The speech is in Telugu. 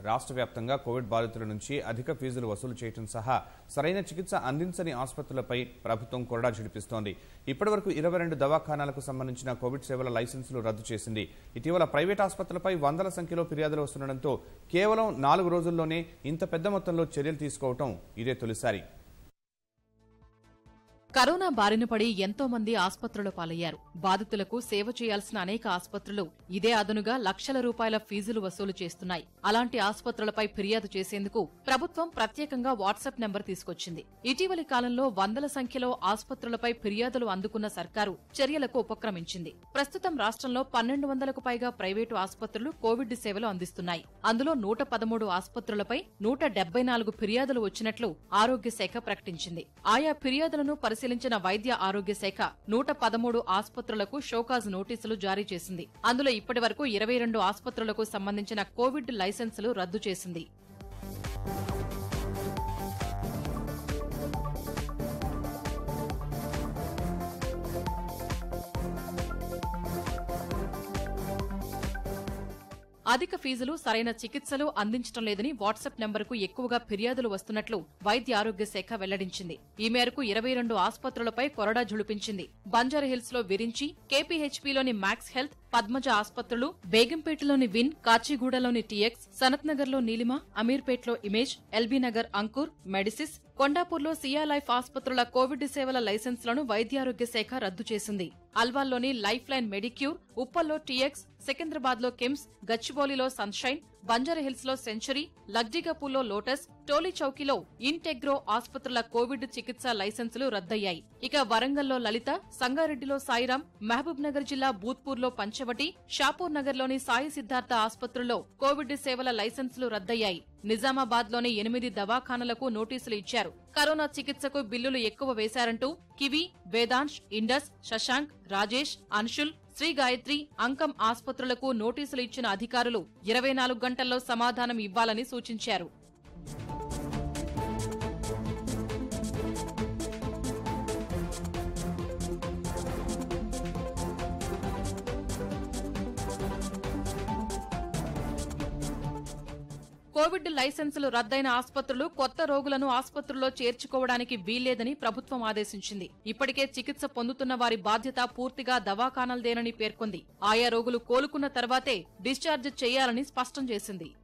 రాష్ట్ర వ్యాప్తంగా కోవిడ్ బాధితుల నుంచి అధిక ఫీజులు వసూలు చేయడం సహా సరైన చికిత్స అందించని ఆసుపత్రులపై ప్రభుత్వం కొరడా ఝడిపిస్తోంది ఇప్పటివరకు ఇరవై రెండు దవాఖానాలకు సంబంధించిన కోవిడ్ సేవల లైసెన్సులు రద్దు చేసింది ఇటీవల ప్రైవేట్ ఆసుపత్రులపై వందల సంఖ్యలో ఫిర్యాదులు వస్తుండటంతో కేవలం నాలుగు రోజుల్లోనే ఇంత పెద్ద మొత్తంలో చర్యలు తీసుకోవటం ఇదే తొలిసారి కరోనా బారిన పడి ఎంతో మంది ఆసుపత్రుల పాలయ్యారు బాధితులకు సేవ చేయాల్సిన అనేక ఆసుపత్రులు ఇదే అదనుగా లక్షల రూపాయల ఫీజులు వసూలు చేస్తున్నాయి అలాంటి ఆసుపత్రులపై ఫిర్యాదు చేసేందుకు ప్రభుత్వం ప్రత్యేకంగా వాట్సాప్ నెంబర్ తీసుకొచ్చింది ఇటీవలి కాలంలో వందల సంఖ్యలో ఆసుపత్రులపై ఫిర్యాదులు అందుకున్న సర్కారు చర్యలకు ఉపక్రమించింది ప్రస్తుతం రాష్ట్రంలో పన్నెండు వందలకు పైగా ప్రైవేటు ఆసుపత్రులు కోవిడ్ సేవలు అందిస్తున్నాయి అందులో నూట పదమూడు ఆసుపత్రులపై నూట డెబ్బై నాలుగు ఫిర్యాదులు వచ్చినట్లు ఆరోగ్య శాఖ ప్రకటించింది ఆయా ఫిర్యాదులను పరిశీలించిన వైద్య ఆరోగ్య శాఖ నూట పదమూడు ఆసుపత్రులకు షోకాజ్ నోటీసులు జారీ చేసింది అందులో ఇప్పటి వరకు ఇరవై రెండు ఆసుపత్రులకు సంబంధించిన కోవిడ్ లైసెన్సులు రద్దు చేసింది అధిక ఫీజులు సరైన చికిత్సలు అందించడం లేదని వాట్సాప్ నెంబర్కు ఎక్కువగా ఫిర్యాదులు వస్తున్నట్లు వైద్య ఆరోగ్య శాఖ వెల్లడించింది ఈ మేరకు ఇరవై రెండు ఆసుపత్రులపై కొరడా జుడిపించింది బంజారాహిల్స్ లో విరించి కేపీహెచ్పీలోని మ్యాక్స్ హెల్త్ పద్మజ ఆసుపత్రులు బేగంపేటలోని విన్ కాచిగూడలోని టీఎక్స్ సనత్ నగర్ లో నీలిమ అమీర్పేట్లో ఇమేజ్ ఎల్బీ నగర్ అంకుర్ మెడిసిస్ కొండాపూర్లో సియా లైఫ్ ఆసుపత్రుల కోవిడ్ సేవల లైసెన్సులను వైద్యారోగ్య శాఖ రద్దు చేసింది అల్వాల్లోని లైఫ్ లైన్ మెడిక్యూర్ ఉప్పల్లో టీఎక్స్ సికింద్రాబాద్ లో కిమ్స్ గచ్చిబౌలిలో సన్షైన్ బంజారాహిల్స్ లో సెంచరీ లగ్డిగపూల్లో లోటస్ టోలీ చౌకీలో ఇంటెగ్రో ఆసుపత్రుల కోవిడ్ చికిత్స లైసెన్సులు రద్దయ్యాయి ఇక వరంగల్లో లలిత సంగారెడ్డిలో సాయిరాం మహబూబ్ నగర్ జిల్లా బూత్పూర్లో పంచవటి షాపూర్ నగర్లోని సాయి సిద్ధార్థ ఆసుపత్రుల్లో కోవిడ్ సేవల లైసెన్సులు రద్దయ్యాయి నిజామాబాద్ లోని ఎనిమిది దవాఖానలకు నోటీసులు ఇచ్చారు కరోనా చికిత్సకు బిల్లులు ఎక్కువ వేశారంటూ కివి వేదాంశ్ ఇండస్ శశాంక్ రాజేష్ అన్షుల్ శ్రీ గాయత్రి అంకం ఆసుపత్రులకు నోటీసులు ఇచ్చిన అధికారులు ఇరవై నాలుగు గంటల్లో సమాధానం ఇవ్వాలని సూచించారు కోవిడ్ లైసెన్సులు రద్దయిన ఆసుపత్రులు కొత్త రోగులను ఆసుపత్రుల్లో చేర్చుకోవడానికి వీల్లేదని ప్రభుత్వం ఆదేశించింది ఇప్పటికే చికిత్స పొందుతున్న వారి బాధ్యత పూర్తిగా దవాఖానాలదేనని పేర్కొంది ఆయా రోగులు కోలుకున్న తర్వాతే డిశ్చార్జ్ చేయాలని స్పష్టం చేసింది